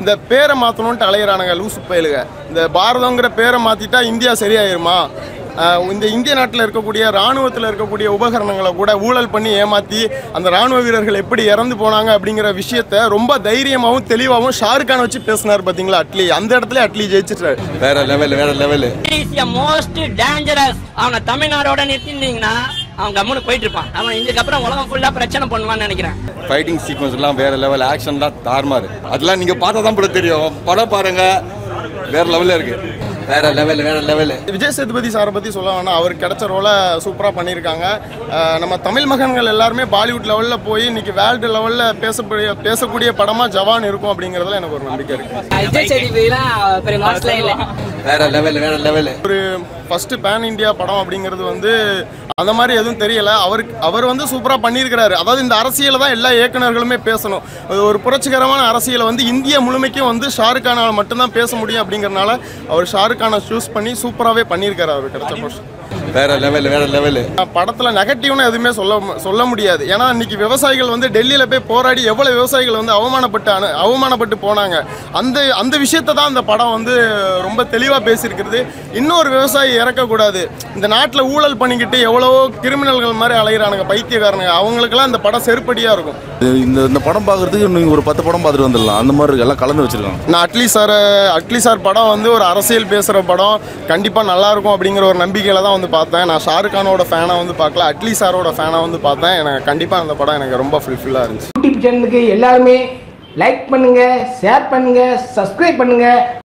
இந்த பேரை மாற்றணுன்ட்டு அலையிறானுங்க லூசு பயலுக இந்த பாரதங்கிற பேரை மாற்றிட்டா இந்தியா சரியாயிருமா ஆஹ் இந்த இந்திய நாட்டில் இருக்கக்கூடிய ராணுவத்தில் இருக்கக்கூடிய உபகரணங்களை கூட ஊழல் பண்ணி ஏமாற்றி அந்த ராணுவ வீரர்கள் எப்படி இறந்து போனாங்க அப்படிங்கிற விஷயத்த ரொம்ப தைரியமாகவும் தெளிவாகவும் ஷாருக் கானை வச்சு பேசினார் பார்த்தீங்களா அட்லி அந்த இடத்துல அட்லி ஜெயிச்சிட்டாரு வேற லெவல் வேற level is a most dangerous அவனை தமிழ்நாடோட நிறுத்திருந்தீங்கன்னா அவன் கம்முன்னு போயிட்டு இருப்பான் அவன் இதுக்கப்புறம் உலகம் ஃபுல்லா பிரச்சனை பண்ணுவான்னு நினைக்கிறேன் ஃபைட்டிங் சீக்வன்ஸ் எல்லாம் வேற லெவல் ஆக்ஷன்லாம் தாறுமாறு அதெல்லாம் நீங்க பார்த்தா தான் கூட தெரியும் படம் பாருங்க வேற லெவல்ல இருக்கு வேற லெவல் வேற லெவல் விஜய் சேதுபதி சாரை பற்றி சொல்ல வேணாம் அவர் கிடைச்ச ரோலை சூப்பராக பண்ணியிருக்காங்க ஆஹ் நம்ம தமிழ் மகன்கள் எல்லாருமே பாலிவுட் லெவலில் போய் இன்னைக்கு வேர்ல்டு லெவலில் பேசக்கூடிய பேசக்கூடிய படமாக ஜவான் இருக்கும் அப்படிங்கிறதுல எனக்கு ஒரு நம்பிக்கை இருக்குது விஜய் சேதுபதிலாம் பெரிய மாஸ்லாம் இல்லை வேற லெவல் வேற லெவல் ஒரு ஃபர்ஸ்ட் பேன் இந்தியா படம் அப்படிங்கிறது வந்து அந்த மாதிரி எதுவும் தெரியல அவருக்கு அவர் வந்து சூப்பராக பண்ணியிருக்கிறாரு அதாவது இந்த அரசியலை தான் எல்லா இயக்குனர்களுமே பேசணும் அது ஒரு புரட்சிகரமான அரசியலை வந்து இந்தியா முழுமைக்கும் வந்து ஷாருக் கானால் மட்டும்தான் பேச முடியும் அப்படிங்கறனால அவர் ஷாருக் கானை சூஸ் பண்ணி சூப்பராகவே பண்ணியிருக்காரு அவர் கிடைச்ச போர்ஷன் வேற லெவல் வேற லெவல் படத்தில் நெகட்டிவ்னு எதுவுமே சொல்ல சொல்ல முடியாது ஏன்னா இன்னைக்கு விவசாயிகள் வந்து டெல்லியில் போய் போராடி எவ்வளோ விவசாயிகள் வந்து அவமானப்பட்டு அனு அவமானப்பட்டு போனாங்க அந்த அந்த விஷயத்தை தான் இந்த படம் வந்து ரொம்ப தெளிவாக பேசியிருக்கிறது இன்னொரு விவசாயி இறக்கக்கூடாது இந்த நாட்டில் ஊழல் பண்ணிக்கிட்டு எவ்வளவோ கிரிமினல்கள் மாதிரி அலைகிறானுங்க பைத்தியக்காரனுங்க அவங்களுக்கெல்லாம் இந்த படம் செருப்படியாக இருக்கும் இந்த இந்த படம் பார்க்கறதுக்கு நீங்கள் ஒரு பத்து படம் பார்த்துட்டு வந்துடலாம் அந்த மாதிரி இருக்கு எல்லாம் கலந்து வச்சிருக்காங்க நான் அட்லி சார் அட்லி சார் படம் வந்து ஒரு அரசியல் பேசுகிற படம் கண்டிப்பாக நல்லா இருக்கும் அப்படிங்கிற ஒரு நம்பிக்கையில் தான் வந்து பார்த்தேன் நான் ஷாருக் கானோட ஃபேனாக வந்து பார்க்கல அட்லி சாரோட ஃபேனாக வந்து பார்த்தேன் எனக்கு கண்டிப்பாக அந்த படம் எனக்கு ரொம்ப ஃபுல்ஃபில்லாக இருந்துச்சு யூடியூப் சேனலுக்கு எல்லாருமே லைக் பண்ணுங்க ஷேர் பண்ணுங்க சப்ஸ்கிரைப் பண்ணுங்க